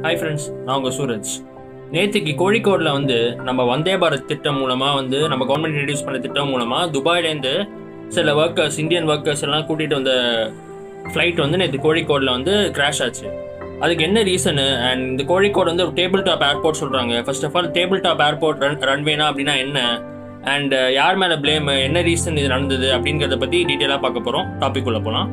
hi friends நான் உங்கள் சூரஜ் நேற்றுக்கு கோழிக்கோடில் வந்து நம்ம வந்தே பாரத் திட்டம் மூலமாக வந்து நம்ம கவர்மெண்ட் இன்ட்ரடியூஸ் பண்ண திட்டம் மூலமாக துபாயிலேருந்து சில ஒர்க்கர்ஸ் இந்தியன் ஒர்க்கர்ஸ் எல்லாம் கூட்டிகிட்டு வந்த ஃப்ளைட் வந்து நேற்று கோழிக்கோடில் வந்து கிராஷ் ஆச்சு அதுக்கு என்ன ரீசனு அண்ட் இந்த கோழிக்கோடு வந்து ஒரு டேபிள் டாப் ஏர்போர்ட் சொல்கிறாங்க first of all table top airport run ரன்வேனா அப்படின்னா என்ன அண்ட் யார் மேலே ப்ளேம் என்ன ரீசன் இது நடந்தது அப்படிங்கிறத பற்றி டீட்டெயிலாக பார்க்க போகிறோம் டாபிக் உள்ள போகலாம்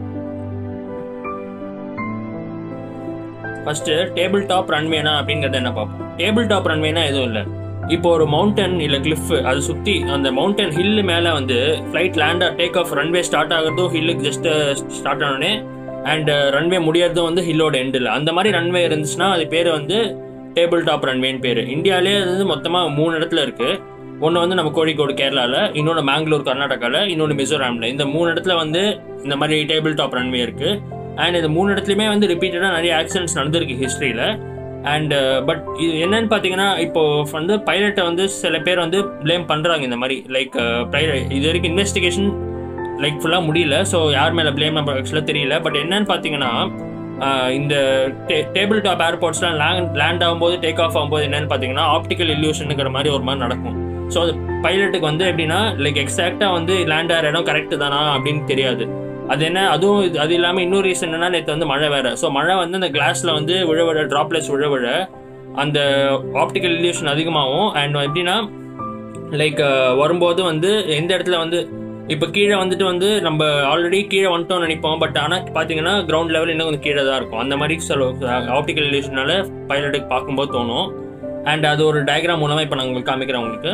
ஃபர்ஸ்ட் டேபிள் டாப் ரன்வேனா அப்படிங்கறத என்ன பார்ப்போம் டேபிள் டாப் ரன்வேனா எதுவும் இல்லை இப்போ ஒரு மவுண்டன் இல்லை கிளிஃப் அதை சுற்றி அந்த மவுண்டன் ஹில்லு மேலே வந்து flight land take off runway start ஆகிறதும் ஹில்லுக்கு ஜஸ்ட் ஸ்டார்ட் ஆனோடனே அண்ட் ரன்வே முடியறதும் வந்து ஹில்லோட எண்டில் அந்த மாதிரி ரன்வே இருந்துச்சுன்னா அது பேர் வந்து டேபிள் டாப் ரன்வேன்னு பேர் இந்தியாவிலே அது வந்து மொத்தமாக மூணு இடத்துல இருக்குது ஒன்று வந்து நம்ம கோழிக்கோடு கேரளாவில் இன்னொன்று மேங்களூர் கர்நாடகாவில் இன்னொன்று மிசோராமில் இந்த மூணு இடத்துல வந்து இந்த மாதிரி டேபிள் டாப் ரன்வே இருக்குது அண்ட் இந்த மூணு இடத்துலையுமே வந்து ரிப்பீட்டடாக நிறைய ஆக்சிடென்ட்ஸ் நடந்திருக்கு ஹிஸ்ட்ரியில் அண்ட் பட் இது என்னன்னு பார்த்தீங்கன்னா இப்போ வந்து பைலட்டை வந்து சில பேர் வந்து ப்ளேம் பண்ணுறாங்க இந்த மாதிரி லைக் இது வரைக்கும் இன்வெஸ்டிகேஷன் லைக் ஃபுல்லாக முடியல ஸோ யார் மேலே ப்ளேம் நம்ம ஆக்சுவலாக தெரியல பட் என்னன்னு பார்த்தீங்கன்னா இந்த டேபிள் டாப் ஏர்போர்ட்ஸ்லாம் லேண்ட் லேண்ட் ஆகும்போது டேக் ஆஃப் ஆகும்போது என்னன்னு பார்த்தீங்கன்னா ஆப்டிக்கல் இல்யூஷனுங்கிற மாதிரி ஒரு மாதிரி நடக்கும் ஸோ அது பைலட்டுக்கு வந்து எப்படின்னா லைக் எக்ஸாக்டாக வந்து லேண்ட் ஆகிற இடம் கரெக்டு தானா அப்படின்னு தெரியாது அது என்ன அதுவும் இது அது இல்லாமல் இன்னொரு ரீசன் என்னன்னா நேற்று வந்து மழை வேறு ஸோ மழை வந்து அந்த கிளாஸில் வந்து விழ விழ ட்ராப்லெட்ஸ் விழ விழ அந்த ஆப்டிக்கல் இல்யூஷன் அதிகமாகும் அண்ட் எப்படின்னா லைக் வரும்போது வந்து எந்த இடத்துல வந்து இப்போ கீழே வந்துட்டு வந்து நம்ம ஆல்ரெடி கீழே வந்துட்டோம்னு நினைப்போம் பட் ஆனால் பார்த்தீங்கன்னா கிரவுண்ட் லெவல் இன்னும் கொஞ்சம் கீழே தான் இருக்கும் அந்த மாதிரி சில ஆப்டிக்கல் இல்யூஷனால பைலட்டுக்கு பார்க்கும்போது தோணும் அண்ட் அது ஒரு டயக்ராம் மூலமாக இப்போ நான் உங்களுக்கு காமிக்கிறேன் உங்களுக்கு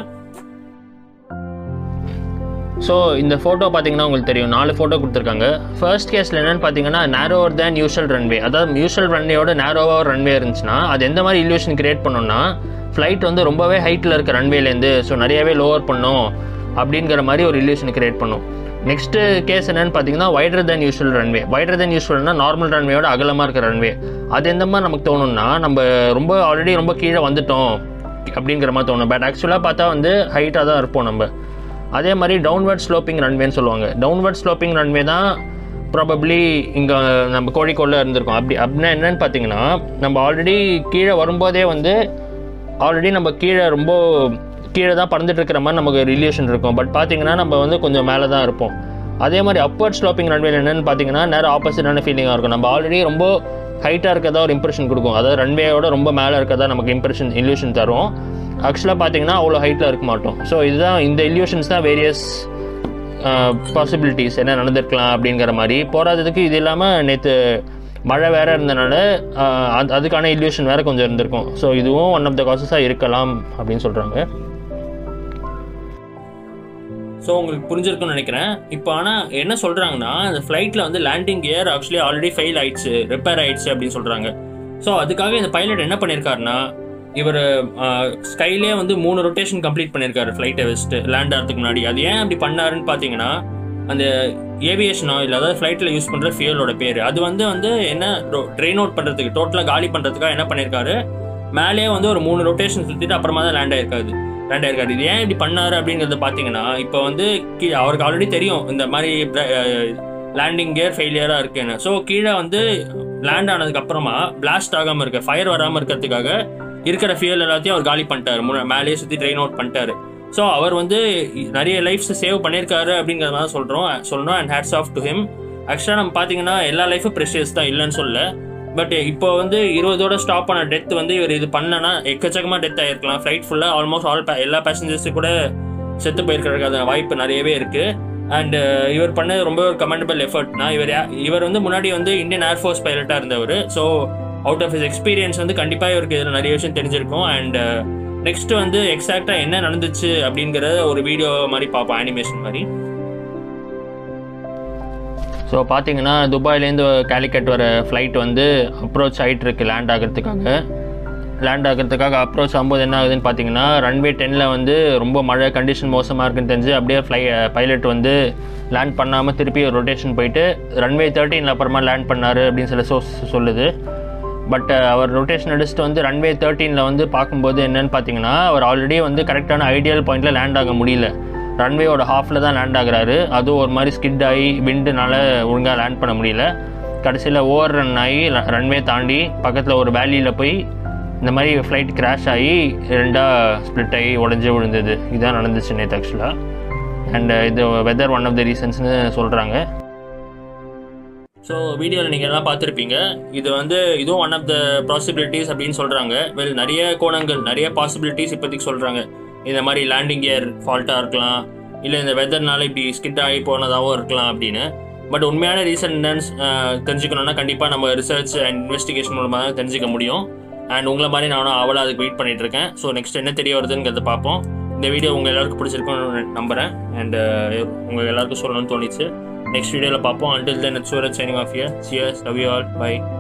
ஸோ இந்த ஃபோட்டோ பார்த்தீங்கன்னா உங்களுக்கு தெரியும் நாலு ஃபோட்டோ கொடுத்துருக்காங்க ஃபர்ஸ்ட் கேஸில் என்னென்னு பார்த்தீங்கன்னா நேரோவர் தேன் யூஷுவல் ரன்வே அதாவது யூஷுவல் ரன்வேயோட நேரோவாக ரன்வே இருந்துச்சுன்னா அது எந்த மாதிரி இல்யூஷன் கிரியேட் பண்ணோம்னா ஃப்ளைட் வந்து ரொம்பவே ஹைட்டில் இருக்க ரன்வேலேருந்து ஸோ நிறையவே லோவர் பண்ணும் அப்படிங்கிற மாதிரி ஒரு இல்யூஷன் கிரியேட் பண்ணும் நெக்ஸ்ட்டு கேஸ் என்னென்னு பார்த்தீங்கன்னா wider than usual runway wider than யூஷுவல்னா நார்மல் ரன்வேயோட அகலமாக இருக்கிற ரன்வே அது எந்த மாதிரி நமக்கு தோணும்னா நம்ம ரொம்ப ஆல்ரெடி ரொம்ப கீழே வந்துட்டோம் அப்படிங்கிற மாதிரி தோணும் பட் ஆக்சுவலாக பார்த்தா வந்து ஹைட்டாக தான் இருப்போம் நம்ம அதே மாதிரி டவுன்வர்ட் ஸ்லோப்பிங் ரன்வேன்னு சொல்லுவாங்க டவுன்வர்ட் ஸ்லோப்பிங் ரன்வே தான் ப்ராபப்ளி இங்கே நம்ம கோழிக்கோடில் இருந்திருக்கோம் அப்படி அப்படின்னா என்னன்னு பார்த்தீங்கன்னா நம்ம ஆல்ரெடி கீழே வரும்போதே வந்து ஆல்ரெடி நம்ம கீழே ரொம்ப கீழே தான் பறந்துட்டு இருக்கிற மாதிரி நமக்கு ரிலேஷன் இருக்கும் பட் பார்த்தீங்கன்னா நம்ம வந்து கொஞ்சம் மேலே தான் இருப்போம் அதே மாதிரி அப்வர்ட் ஸ்லோப்பிங் ரன்வேல என்னென்னு பார்த்தீங்கன்னா நேரம் ஆப்போசிட்டான ஃபீலிங்காக இருக்கும் நம்ம ஆல்ரெடி ரொம்ப ஹைட்டாக இருக்கதா ஒரு இம்ப்ரெஷன் கொடுக்கும் அதாவது ரன்வேயோட ரொம்ப மேலே இருக்கதா நமக்கு இம்ப்ரெஷன் இல்யூஷன் தரும் ஆக்சுவலாக பார்த்தீங்கன்னா அவ்வளோ ஹைட்டில் இருக்க மாட்டோம் ஸோ இதுதான் இந்த இல்யூஷன்ஸ் தான் வேரியஸ் பாசிபிலிட்டிஸ் என்ன நடந்திருக்கலாம் அப்படிங்கிற மாதிரி போராததுக்கு இது இல்லாமல் நேற்று மழை வேறு இருந்தனால அது அதுக்கான இல்யூஷன் வேறு கொஞ்சம் இருந்திருக்கும் ஸோ இதுவும் ஒன் ஆஃப் த காசஸாக இருக்கலாம் அப்படின்னு சொல்கிறாங்க ஸோ உங்களுக்கு புரிஞ்சிருக்கும்னு நினைக்கிறேன் இப்போ ஆனால் என்ன சொல்கிறாங்கன்னா அந்த ஃப்ளைட்டில் வந்து landing gear actually already fail ஆயிடுச்சு ரிப்பேர் ஆயிடுச்சு அப்படின்னு சொல்கிறாங்க ஸோ அதுக்காக இந்த பைலட் என்ன பண்ணியிருக்காருன்னா இவர் ஸ்கைலே வந்து மூணு ரொட்டேஷன் கம்ப்ளீட் பண்ணியிருக்காரு ஃப்ளைட்டை வச்சுட்டு லேண்ட் ஆகிறதுக்கு முன்னாடி அது ஏன் அப்படி பண்ணாருன்னு பார்த்தீங்கன்னா அந்த ஏவியேஷன் ஆயில் அதாவது ஃப்ளைட்டில் யூஸ் பண்ணுற ஃபியூலோட பேர் அது வந்து வந்து என்ன ட்ரெயின் அவுட் பண்ணுறதுக்கு டோட்டலாக காலி பண்ணுறதுக்காக என்ன பண்ணியிருக்காரு மேலே வந்து ஒரு மூணு ரொட்டேஷன் சுற்றிட்டு அப்புறமா தான் லேண்ட் ஆயிருக்காது லேண்ட் ஆயிருக்காரு இது ஏன் இப்படி பண்ணாரு அப்படிங்கிறத பார்த்தீங்கன்னா இப்போ வந்து கீழே அவருக்கு ஆல்ரெடி தெரியும் இந்த மாதிரி லேண்டிங் கியர் ஃபெயிலியராக இருக்குன்னு ஸோ கீழே வந்து லேண்ட் ஆனதுக்கு அப்புறமா பிளாஸ்ட் ஆகாமல் இருக்க ஃபயர் வராமல் இருக்கிறதுக்காக இருக்கிற ஃபியூல் எல்லாத்தையும் அவர் காலி பண்ணிட்டாரு முன்ன மேலேயே சுற்றி ட்ரெயின் அவுட் பண்ணிட்டாரு ஸோ அவர் வந்து நிறைய லைஃப்ஸ் சேவ் பண்ணியிருக்காரு அப்படிங்கிற மாதிரி சொல்கிறோம் சொல்லணும் and hats off to him ஆக்சுவலாக நம்ம பார்த்தீங்கன்னா எல்லா லைஃபும் ப்ரெஷியஸ் தான் இல்லைன்னு சொல்ல பட் இப்போ வந்து இருபதோட ஸ்டாப் ஆன டெத் வந்து இவர் இது பண்ணனா எக்கச்சக்கமாக டெத் ஆகிருக்கலாம் ஃப்ளைட் ஃபுல்லாக ஆல்மோஸ்ட் ஆல் எல்லா பேசஞ்சர்ஸு கூட செத்து போயிருக்கிறதுக்கான வாய்ப்பு நிறையவே இருக்குது அண்ட் இவர் பண்ணது ரொம்ப ஒரு கமெண்டபிள் எஃபர்ட்னா இவர் இவர் வந்து முன்னாடி வந்து இந்தியன் ஏர்ஃபோர்ஸ் பைலட்டாக இருந்தவர் so out of his experience வந்து கண்டிப்பாக இவருக்கு இதில் நிறைய விஷயம் தெரிஞ்சிருக்கும் அண்ட் நெக்ஸ்ட் வந்து எக்ஸாக்டாக என்ன நடந்துச்சு அப்படிங்கிற ஒரு வீடியோ மாதிரி பார்ப்போம் அனிமேஷன் மாதிரி ஸோ பார்த்தீங்கன்னா துபாயிலேருந்து கேலிக்கட் வர ஃப்ளைட் வந்து அப்ரோச் ஆகிட்டு இருக்கு லேண்ட் ஆகிறதுக்காக லேண்ட் ஆகிறதுக்காக அப்ரோச் ஆகும்போது என்ன ஆகுதுன்னு பார்த்தீங்கன்னா ரன்வே டென்னில் வந்து ரொம்ப மழை கண்டிஷன் மோசமாக இருக்குன்னு தெரிஞ்சு அப்படியே ஃப்ளை பைலட் வந்து லேண்ட் பண்ணாமல் திருப்பி ரொட்டேஷன் போயிட்டு ரன்வே தேர்ட்டீனில் அப்புறமா லேண்ட் பண்ணார் அப்படின்னு சில சோர்ஸ் சொல்லுது பட் அவர் ரொட்டேஷன் அடிச்சுட்டு வந்து ரன்வே தேர்ட்டீனில் வந்து பார்க்கும்போது என்னன்னு பார்த்தீங்கன்னா அவர் ஆல்ரெடி வந்து கரெக்டான ஐடியல் பாயிண்டில் லேண்ட் ஆக முடியல ரன்வேயோட ஹாஃபில் தான் லேண்ட் ஆகுறாரு அதுவும் ஒரு மாதிரி ஸ்கிட் ஆகி விண்டுனால ஒழுங்காக லேண்ட் பண்ண முடியல கடைசியில் ஓவர் ரன் ஆகி ரன்வே தாண்டி பக்கத்தில் ஒரு வேலியில் போய் இந்த மாதிரி ஃப்ளைட் கிராஷ் ஆகி ரெண்டாக ஸ்ப்ளிட் ஆகி உடஞ்சி விழுந்தது இதுதான் நடந்துச்சு நேற்று ஆக்சுவலாக அண்ட் இது வெதர் ஒன் ஆஃப் த ரீசன்ஸ்னு சொல்கிறாங்க ஸோ வீடியோவில் நீங்கள் எல்லாம் பார்த்துருப்பீங்க இது வந்து இதுவும் ஒன் ஆஃப் த பாசிபிலிட்டிஸ் அப்படின்னு சொல்கிறாங்க வெல் நிறைய கோணங்கள் நிறைய பாசிபிலிட்டிஸ் இப்போதைக்கு சொல்கிறாங்க இந்த மாதிரி லேண்டிங் கியர் ஃபால்ட்டாக இருக்கலாம் இல்லை இந்த வெதர்னால இப்படி ஸ்கிட் ஆகி போனதாகவும் இருக்கலாம் அப்படின்னு பட் உண்மையான ரீசன் என்னன்னு அஹ், தெரிஞ்சுக்கணுன்னா கண்டிப்பாக நம்ம ரிசர்ச் அண்ட் இன்வெஸ்டிகேஷன் மூலமாக தான் தெரிஞ்சுக்க முடியும் அண்ட் உங்களை மாதிரி நானும் அவளை அதுக்கு வெயிட் பண்ணிட்டு இருக்கேன் ஸோ நெக்ஸ்ட் என்ன தெரிய வருதுங்கிறத பார்ப்போம் இந்த வீடியோ உங்கள் எல்லாருக்கும் பிடிச்சிருக்கும்னு நம்புகிறேன் அண்ட் உங்கள் எல்லாருக்கும் சொல்லணும்னு தோணிச்சு நெக்ஸ்ட் வீடியோவில் பார்ப்போம் until then Suraj signing off year cheers love you all by